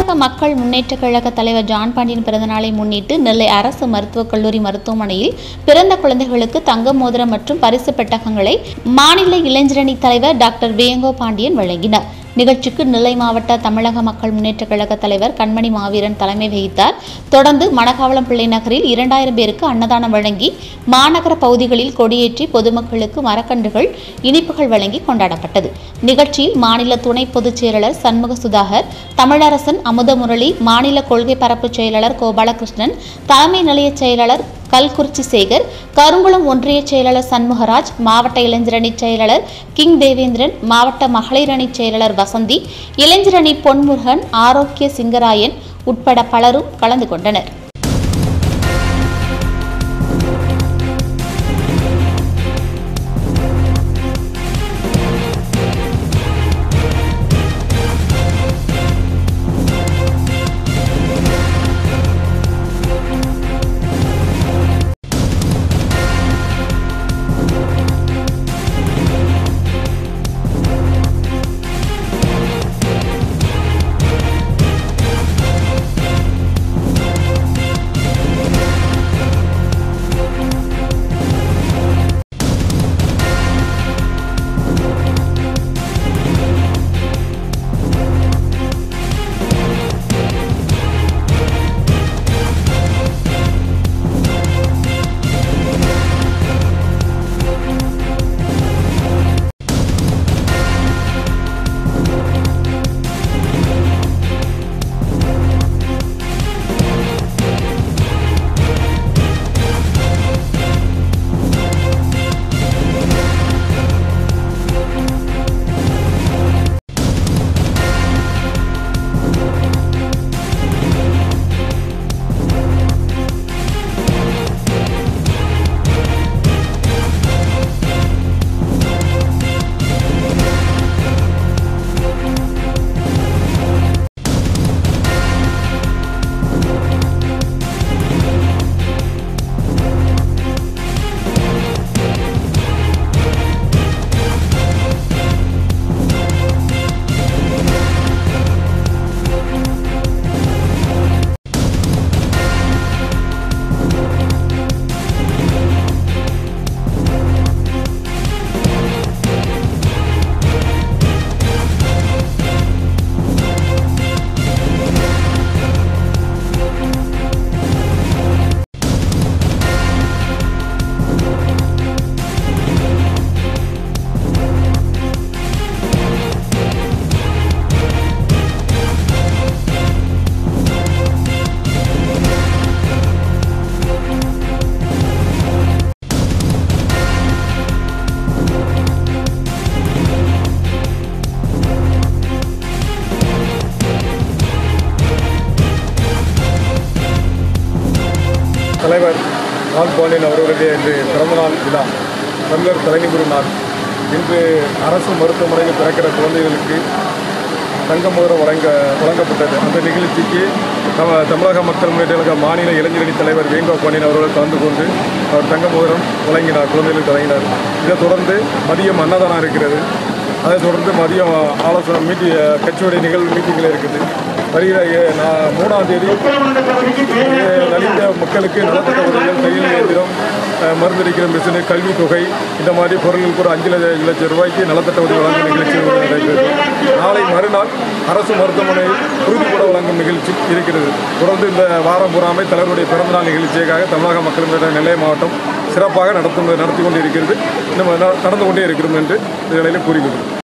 தமிழக மக்கள் முன்னேற்றக் கழக தலைவர் ஜான் பாண்டியன் பிறந்தநாளை முன்னிட்டு நெல்லை அரசு மருத்துவக் கல்லூரி மருத்துவமனையில் பிறந்த குழந்தைகளுக்கு தங்க மோதிரம் மற்றும் பரிசு பெட்டகங்களை மாநில இளைஞரணி தலைவர் டாக்டர் வேங்கோ பாண்டியன் வழங்கினார் நிகழ்ச்சிக்கு நெல்லை மாவட்ட தமிழக மக்கள் முன்னேற்றக் கழக தலைவர் கண்மணி மாவீரன் தலைமை வகித்தார் தொடர்ந்து மணக்காவளம் பிள்ளை நகரில் இரண்டாயிரம் பேருக்கு அன்னதானம் வழங்கி மாநகர பகுதிகளில் கொடியேற்றி பொதுமக்களுக்கு மரக்கன்றுகள் இனிப்புகள் வழங்கி கொண்டாடப்பட்டது நிகழ்ச்சியில் மாநில துணை பொதுச் செயலாளர் சண்முக சுதாகர் தமிழரசன் அமுதமுரளி மாநில கொள்கை பரப்பு செயலாளர் கோபாலகிருஷ்ணன் தலைமை நிலைய செயலாளர் கல்குறிச்சி சேகர் கருங்குளம் ஒன்றிய செயலாளர் சண்முகராஜ் மாவட்ட இளைஞரணி செயலாளர் கிங் தேவேந்திரன் மாவட்ட மகளிர் அணி செயலாளர் வசந்தி இளைஞரணி பொன்முருகன் ஆரோக்கிய சிங்கராயன் உட்பட பலரும் கலந்து கொண்டனர் தலைவர் ராம் பாண்டியன் அவர்களுடைய இன்று பிறந்தநாள் விழா தமிழர் தலைநிபுரி நாள் இன்று அரசு மருத்துவமனையில் பிறக்கிற குழந்தைகளுக்கு தங்க மோதிரம் வழங்க வழங்கப்பட்டது அந்த நிகழ்ச்சிக்கு நம்ம தமிழக மக்கள் முன்னேற்ற கழக மாநில இளைஞரணி தலைவர் வேங்கோ பாண்டியன் அவர்கள் கலந்து கொண்டு அவர் தங்க மோதிரம் வழங்கினார் குழந்தைகளுக்கு வழங்கினார் இதைத் தொடர்ந்து மதியம் அன்னதானம் இருக்கிறது அதைத் தொடர்ந்து மதியம் ஆலோசனை மீட்டி கட்சியுடைய நிகழ்வு மீட்டிங்கில் இருக்குது வருகிற ஏ- நான் மூணாம் தேதி ஏ- நலிந்த மக்களுக்கு நலத்திட்ட உதவிகள் தையல் இயந்திரம் அஹ், மருந்தடிக்கிற மிஷினு கல்வித் தொகை இந்த மாதிரி பொருளுக்கு ஒரு அஞ்சு லட்சம் லட்சம் ரூபாய்க்கு நலத்திட்ட உதவி வழங்கும் நிகழ்ச்சி நடைபெறுகிறது நாளை மறுநாள் அரசு மருத்துவமனையில் உறுதிப்பட வழங்கும் நிகழ்ச்சி இருக்கிறது தொடர்ந்து இந்த வாரம் பூராமை தலைவருடைய பிறந்தநாள் நிகழ்ச்சிக்காக தமிழக மக்கள் முன்னேற்ற நெல்லை மாவட்டம் சிறப்பாக நடத்தும் நடத்தி கொண்டு இருக்கிறது இன்னும் ந- நடந்து கொண்டே இருக்கிறோம் என்று இந்த நிலையில் கூறுகிறோம்